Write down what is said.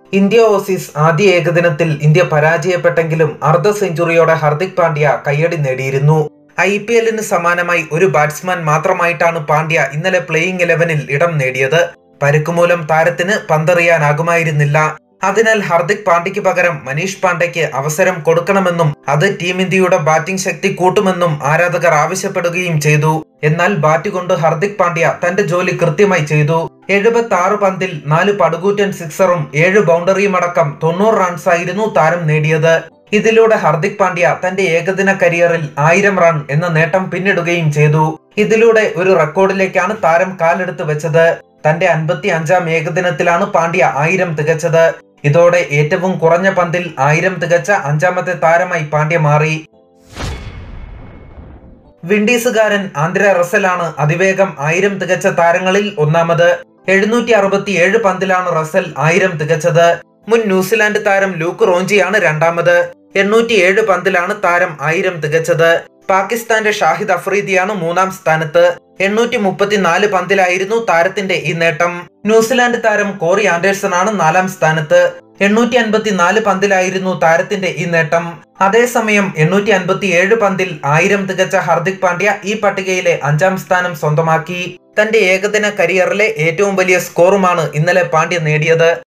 India Aussies ആദ്യ ഏകദിനത്തിൽ India പരാജയപ്പെട്ടെങ്കിലും അർദ്ധ സെഞ്ചുറിയോടെ ഹർദിക് പാണ്ഡ്യ കയ്യടി നേടിയിരുന്നു ഐ പി എല്ലിന് സമാനമായി ഒരു ബാറ്റ്സ്മാൻ മാത്രമായിട്ടാണ് പാണ്ഡ്യ ഇന്നലെ പ്ലേയിങ് ഇലവനിൽ ഇടം നേടിയത് പരുക്കുമൂലം താരത്തിന് പന്തെറിയാനാകുമായിരുന്നില്ല അതിനാൽ ഹർദിക് പാണ്ഡ്യയ്ക്ക് പകരം മനീഷ് പാണ്ഡ്യയ്ക്ക് അവസരം കൊടുക്കണമെന്നും അത് ടീം ഇന്ത്യയുടെ ബാറ്റിംഗ് ശക്തി കൂട്ടുമെന്നും ആരാധകർ ആവശ്യപ്പെടുകയും ചെയ്തു എന്നാൽ ബാറ്റ് കൊണ്ട് ഹർദിക് പാണ്ഡ്യ തന്റെ ജോലി കൃത്യമായി ചെയ്തു എഴുപത്തി ആറ് പന്തിൽ നാല് പടുകൂറ്റൻ സിക്സറും ഏഴ് ബൗണ്ടറിയും അടക്കം തൊണ്ണൂറ് റൺസായിരുന്നു താരം നേടിയത് ഇതിലൂടെ ഹർദിക് പാണ്ഡ്യ തന്റെ ഏകദിന കരിയറിൽ ആയിരം റൺ എന്ന നേട്ടം പിന്നിടുകയും ചെയ്തു ഇതിലൂടെ ഒരു റെക്കോർഡിലേക്കാണ് താരം കാലെടുത്ത് വെച്ചത് തന്റെ അൻപത്തി അഞ്ചാം ഏകദിനത്തിലാണ് പാണ്ഡ്യ ആയിരം തികച്ചത് ഇതോടെ ഏറ്റവും കുറഞ്ഞ പന്തിൽ ആയിരം തികച്ച അഞ്ചാമത്തെ താരമായി പാണ്ഡ്യ മാറി വിൻഡീസുകാരൻ ആന്ധ്ര റസലാണ് അതിവേഗം ആയിരം തികച്ച താരങ്ങളിൽ ഒന്നാമത് എഴുന്നൂറ്റി അറുപത്തി ഏഴ് പന്തിലാണ് റസൽ ആയിരം തികച്ചത് മുൻ ന്യൂസിലാൻഡ് താരം ലൂക്ക് റോഞ്ചിയാണ് രണ്ടാമത് എണ്ണൂറ്റി ഏഴ് പന്തിലാണ് താരം ആയിരം തികച്ചത് പാകിസ്ഥാന്റെ ഷാഹിദ് അഫ്രീദിയാണ് മൂന്നാം സ്ഥാനത്ത് എണ്ണൂറ്റി മുപ്പത്തിനാല് പന്തിലായിരുന്നു താരത്തിന്റെ ഈ നേട്ടം ന്യൂസിലാൻഡ് താരം കോറി ആൻഡേഴ്സൺ ആണ് നാലാം സ്ഥാനത്ത് എണ്ണൂറ്റി അൻപത്തിനാല് പന്തിലായിരുന്നു താരത്തിന്റെ ഈ നേട്ടം അതേസമയം എണ്ണൂറ്റി അൻപത്തി ഏഴ് പന്തിൽ ആയിരം തികച്ച ഹർദിക് പാണ്ഡ്യ ഈ പട്ടികയിലെ അഞ്ചാം സ്ഥാനം സ്വന്തമാക്കി തന്റെ ഏകദിന കരിയറിലെ ഏറ്റവും വലിയ സ്കോറുമാണ് ഇന്നലെ പാണ്ഡ്യ നേടിയത്